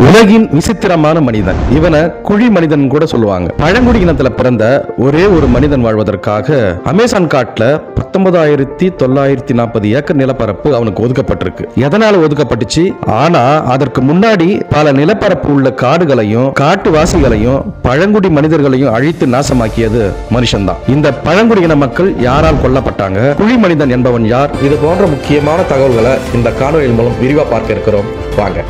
உலகின் விசித்திரமான மனிதன் இவனை குழி மனிதன் கூட சொல்லுவாங்க பழங்குடி இனத்துல பிறந்த ஒரே ஒரு மனிதன் வாழ்வதற்காக அமேசான் காட்டுல பத்தொன்பதாயிரத்தி தொள்ளாயிரத்தி நாற்பது ஏக்கர் நிலப்பரப்பு அவனுக்கு ஒதுக்கப்பட்டிருக்கு எதனால ஒதுக்கப்பட்டுச்சு ஆனா அதற்கு முன்னாடி பல நிலப்பரப்பு உள்ள காடுகளையும் காட்டுவாசிகளையும் பழங்குடி மனிதர்களையும் அழித்து நாசமாக்கியது மனுஷன்தான் இந்த பழங்குடி இன மக்கள் யாரால் கொல்லப்பட்டாங்க குழி மனிதன் என்பவன் யார் இது போன்ற முக்கியமான தகவல்களை இந்த காணொலியின் மூலம் விரிவா பார்க்க இருக்கிறோம் வாங்க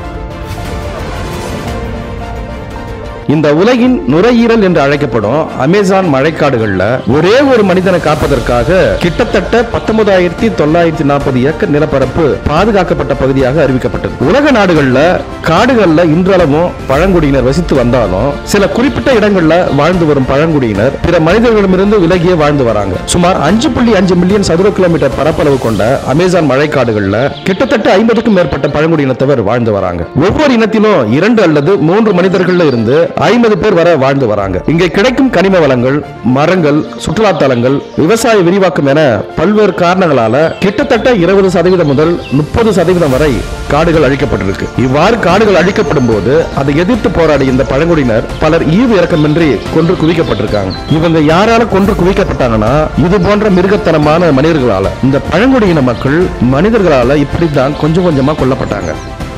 இந்த உலகின் நுரையீரல் என்று அழைக்கப்படும் அமேசான் மழைக்காடுகள்ல ஒரே ஒரு மனிதனை காப்பதற்காக கிட்டத்தட்ட பத்தொன்பதாயிரத்தி தொள்ளாயிரத்தி நாற்பது ஏக்கர் நிலப்பரப்பு பாதுகாக்கப்பட்ட பகுதியாக அறிவிக்கப்பட்டது உலக நாடுகள்ல காடுகள்ல இன்றளவும் பழங்குடியினர் வசித்து வந்தாலும் சில குறிப்பிட்ட இடங்கள்ல வாழ்ந்து வரும் பழங்குடியினர் பிற மனிதர்களிடமிருந்து விலகியே வாழ்ந்து வராங்க சுமார் அஞ்சு புள்ளி அஞ்சு மில்லியன் சதுர கிலோமீட்டர் பரப்பளவு கொண்ட அமேசான் மழைக்காடுகள்ல கிட்டத்தட்ட ஐம்பதுக்கும் மேற்பட்ட பழங்குடி இனத்தவர் வாழ்ந்து வராங்க ஒவ்வொரு இனத்திலும் இரண்டு அல்லது மூன்று மனிதர்கள்ல இருந்து ஐம்பது பேர் வரை வாழ்ந்து வராங்க இங்கே கிடைக்கும் கனிம வளங்கள் மரங்கள் சுற்றுலா தலங்கள் விவசாய விரிவாக்கம் என பல்வேறு காரணங்களால கிட்டத்தட்ட இருபது சதவீதம் முதல் முப்பது சதவீதம் வரை காடுகள் அழிக்கப்பட்டிருக்கு இவ்வாறு காடுகள் அழிக்கப்படும் போது அதை எதிர்த்து போராடிய இந்த பழங்குடியினர் பலர் ஈவு இறக்கமின்றி கொன்று குவிக்கப்பட்டிருக்காங்க இவங்க யாரால கொன்று குவிக்கப்பட்டாங்கன்னா இது போன்ற மிருகத்தனமான மனிதர்களால இந்த பழங்குடியின மக்கள் மனிதர்களால இப்படித்தான் கொஞ்சம் கொஞ்சமா கொல்லப்பட்டாங்க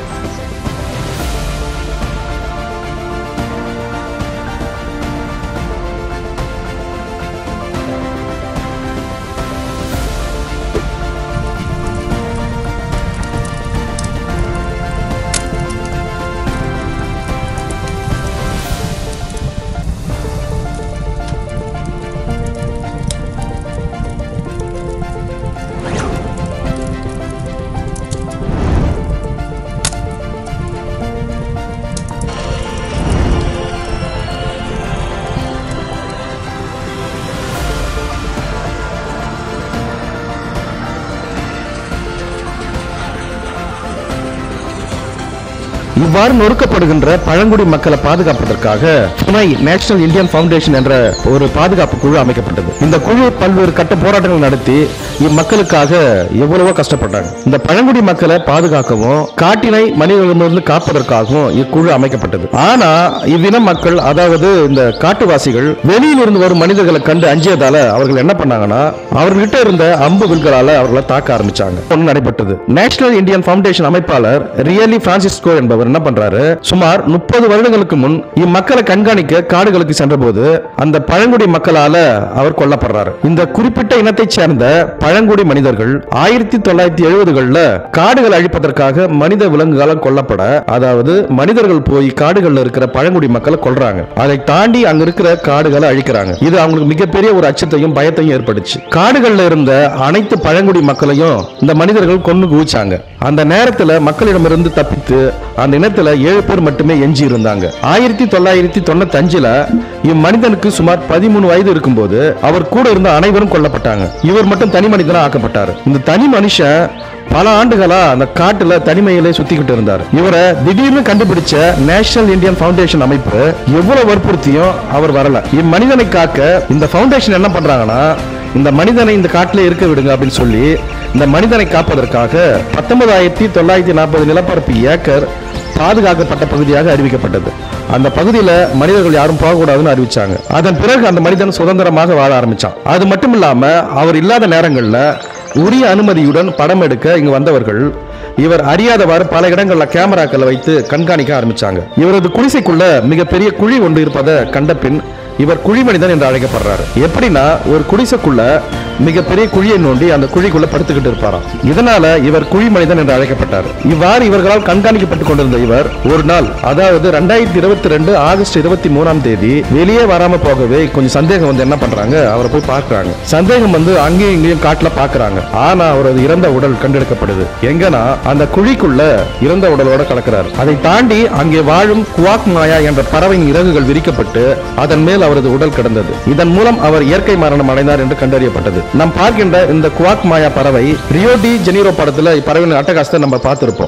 இவ்வாறு நொறுக்கப்படுகின்ற பழங்குடி மக்களை பாதுகாப்பதற்காக புனை நேஷனல் இந்தியன் ஃபவுண்டேஷன் என்ற ஒரு பாதுகாப்பு குழு அமைக்கப்பட்டது இந்த குழு பல்வேறு கட்ட போராட்டங்கள் நடத்தி இம்மக்களுக்காக எவ்வளவோ கஷ்டப்பட்டாங்க இந்த பழங்குடி மக்களை பாதுகாக்கவும் காட்டினை மனிதர்களிடமிருந்து காப்பதற்காகவும் இக்குழு அமைக்கப்பட்டது ஆனா இவ்வின மக்கள் அதாவது இந்த காட்டுவாசிகள் வெளியில் இருந்து வரும் மனிதர்களை கண்டு அஞ்சியதால அவர்கள் என்ன பண்ணாங்கன்னா அவர்கிட்ட இருந்த அம்பு வில்களால அவர்களை தாக்க ஆரம்பிச்சாங்க ஒன்று நடைபெற்றது நேஷனல் இந்தியன் ஃபவுண்டேஷன் அமைப்பாளர் ரியலி பிரான்சிஸ்கோ என்பவர் என்ன பண்றாரு சுமார் முப்பது வருடங்களுக்கு முன் இம்மக்களை கண்காணிக்க காடுகளுக்கு சென்றபோது அந்த பழங்குடி மக்களால அவர் கொல்லப்படுறாரு இந்த குறிப்பிட்ட இனத்தைச் சேர்ந்த பழங்குடி மனிதர்கள் ஆயிரத்தி தொள்ளாயிரத்தி எழுபதுகள்ல காடுகள் அழிப்பதற்காக மனித விலங்குகளால் கொல்லப்பட அதாவது மனிதர்கள் போய் காடுகள்ல இருக்கிற பழங்குடி மக்களை கொல்றாங்க அதை தாண்டி அங்க இருக்கிற காடுகளை அழிக்கிறாங்க இது அவங்களுக்கு மிகப்பெரிய ஒரு அச்சத்தையும் பயத்தையும் ஏற்படுச்சு காடுகள்ல இருந்த அனைத்து பழங்குடி மக்களையும் இந்த மனிதர்கள் கொன்னு குவிச்சாங்க அந்த நேரத்துல மக்களிடமிருந்து தப்பித்து அந்த இனத்துல ஏழு பேர் மட்டுமே எஞ்சி இருந்தாங்க ஆயிரத்தி தொள்ளாயிரத்தி தொண்ணூத்தி அஞ்சுல இம்மனிதனுக்கு சுமார் பதிமூணு வயது இருக்கும்போது அவர் கூட இருந்த அனைவரும் கொல்லப்பட்டாங்க இவர் மட்டும் தனி மனிதனா ஆக்கப்பட்டார் இந்த தனி மனுஷன் பல ஆண்டுகளா அந்த காட்டுல தனிமையிலே சுத்திக்கிட்டு இருந்தார் இவரை திடீர்னு கண்டுபிடிச்ச நேஷனல் இந்தியன் ஃபவுண்டேஷன் அமைப்பு எவ்வளவு வற்புறுத்தியும் அவர் வரல இம்மனிதனை காக்க இந்த ஃபவுண்டேஷன் என்ன பண்றாங்கன்னா இந்த மனிதனை இந்த காட்டிலே இருக்க விடுங்க அப்படின்னு சொல்லி இந்த மனிதனை காப்பதற்காக பத்தொன்பதாயிரத்தி தொள்ளாயிரத்தி நாற்பது நிலப்பரப்பு ஏக்கர் பாதுகாக்கப்பட்ட பகுதியாக அறிவிக்கப்பட்டது அந்த பகுதியில மனிதர்கள் யாரும் போகக்கூடாதுன்னு அறிவிச்சாங்க அதன் பிறகு அந்த மனிதன் சுதந்திரமாக வாழ ஆரம்பிச்சான் அது மட்டும் இல்லாம அவர் இல்லாத நேரங்கள்ல உரிய அனுமதியுடன் படம் எடுக்க இங்கு வந்தவர்கள் இவர் அறியாதவாறு பல இடங்கள்ல கேமராக்களை வைத்து கண்காணிக்க ஆரம்பிச்சாங்க இவரது குடிசைக்குள்ள மிகப்பெரிய குழி ஒன்று இருப்பதை கண்ட பின் இவர் குழி மனிதன் என்று அழைக்கப்படுறாரு எப்படின்னா ஒரு குடிசைக்குள்ள மிகப்பெரிய குழியை நோண்டி அந்த குழிக்குள்ள படுத்துக்கிட்டு இருப்பாராம் இதனால இவர் குழி மனிதன் என்று அழைக்கப்பட்டார் இவ்வாறு இவர்களால் கண்காணிக்கப்பட்டுக் கொண்டிருந்த இவர் ஒரு நாள் அதாவது ரெண்டாயிரத்தி இருபத்தி ரெண்டு ஆகஸ்ட் இருபத்தி மூணாம் தேதி வெளியே வராம போகவே கொஞ்சம் சந்தேகம் வந்து என்ன பண்றாங்க அவரை போய் பார்க்கறாங்க சந்தேகம் வந்து அங்கேயும் இங்கேயும் காட்டுல பாக்குறாங்க ஆனா அவரது இறந்த உடல் கண்டெடுக்கப்படுது எங்கன்னா அந்த குழிக்குள்ள இறந்த உடலோட கலக்கிறார் அதை தாண்டி அங்கே வாழும் குவாக் மாயா என்ற பறவையின் இறகுகள் விரிக்கப்பட்டு அதன் மேல் அவரது உடல் கிடந்தது இதன் மூலம் அவர் இயற்கை மரணம் அடைந்தார் என்று கண்டறியப்பட்டது நாம் பார்க்கின்ற இந்த குவாக் மாயா பறவை ரியோ டி ஜெனீரோ படத்துல இப்பறவையின் அட்டகாசத்தை நம்ம பார்த்திருப்போம்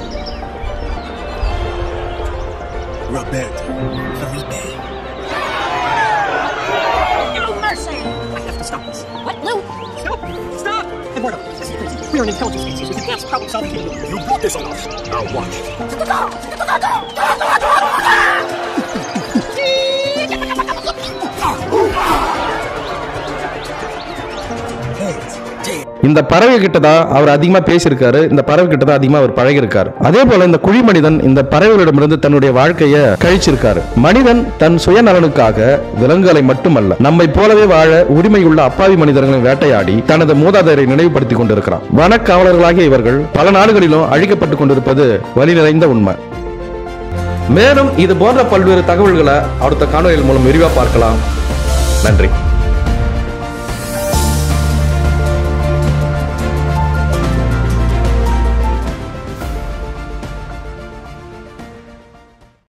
Roberto, Felipe. No mercy! I have to stop this. What? No! Stop! Stop! Eduardo, this is crazy. We are an intelligence species with advanced problem-solving capabilities. You brought this on us. Now watch. Go! Go! Go! Go! Go! இந்த பறவை கிட்ட தான் அவர் அதிகமா பேசியிருக்காரு இந்த பறவை கிட்ட தான் அதிகமா அவர் பழகியிருக்காரு அதே போல இந்த குழி மனிதன் இந்த பறவைகளிடமிருந்து தன்னுடைய வாழ்க்கையை கழிச்சிருக்காரு மனிதன் தன் சுயநலனுக்காக விலங்குகளை மட்டுமல்ல நம்மை போலவே வாழ உரிமையுள்ள அப்பாவி மனிதர்களை வேட்டையாடி தனது மூதாதையரை நினைவுபடுத்திக் கொண்டிருக்கிறான் வனக்காவலர்களாகிய இவர்கள் பல நாடுகளிலும் அழிக்கப்பட்டுக் கொண்டிருப்பது வழி நிறைந்த உண்மை மேலும் இது போன்ற பல்வேறு தகவல்களை அடுத்த காணொலிகள் மூலம் விரிவா பார்க்கலாம் நன்றி